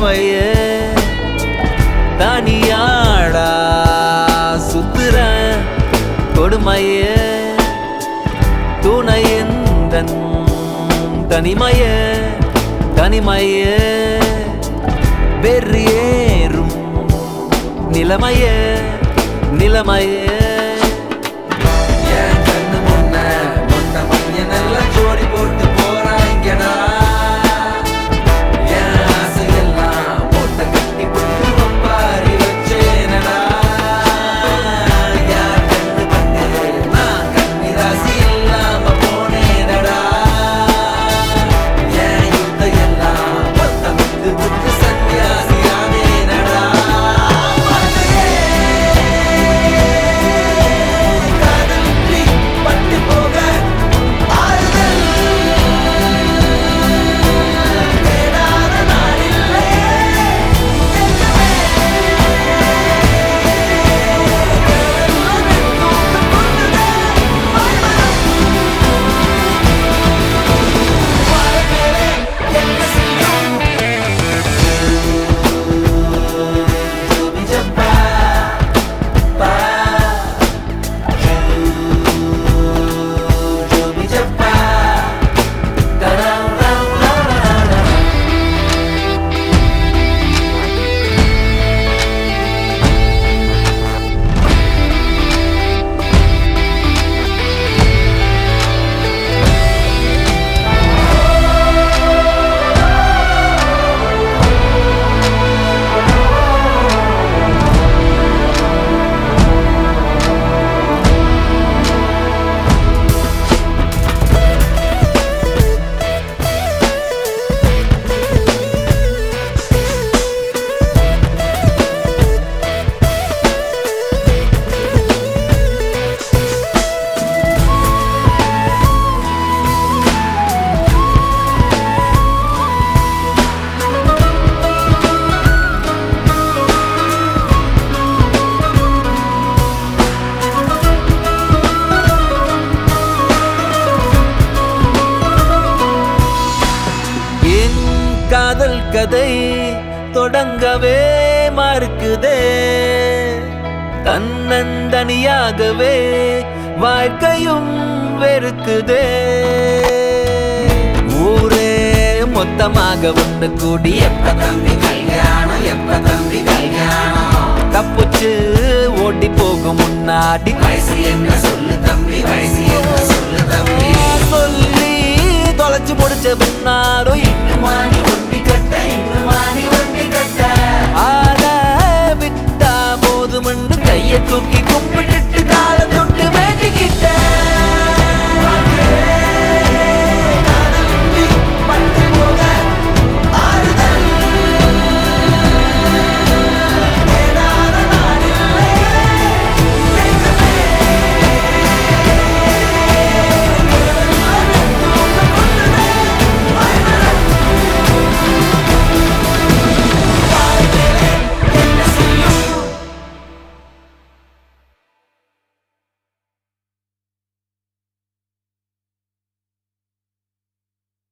பறவையே தனியாடா சுத்துற கொடுமையே துணையந்தன் தனிமையே தனிமையே வெறியேறும் நிலைமையே நிலைமையே என் கண்ணு முன்ன மொட்டை பையன் எல்லாம் ஜோடி போட்டு போறாங்கடா என் ஆசையெல்லாம் மூட்டை கட்டி போட்டு ஒப்பாரி வச்சேனடா யார் கண்ணு பட்டு நான் கண்ணி ராசி இல்லாம போனேனடா என் யுத்த எல்லாம் மொத்த விட்டு விட்டு சன்னியாசியானேனடா காதலின்றி பட்டு போக ஆறுதல் தேடாத நாளில்லை என்ன செய்யும் ஜப்பா பா Joby Japa Darang rang rang rang rang என் காதல் கதை தொடங்கவே மறுக்குதே தன்னந்தனியாகவே வாழ்க்கையும் வெறுக்குதே ஊரே மொத்தமாக ஒன்று கூடி எப்ப தம்பி கல்யாணம் எப்ப தம்பி கல்யாணம் தப்புச்சு ஓடி போகும் முன்னாடி வயசு என்ன சொல்லு தம்பி வயசு என்ன சொல்லு தம்பி சொல்லி தொலைச்சு முடிச்ச பின்னாரும் மாணி ஒட்டி கட்ட இன்னும் மாணி ஒட்டி கட்ட ஆட விட்டா போதுமென்று கையை தூக்கி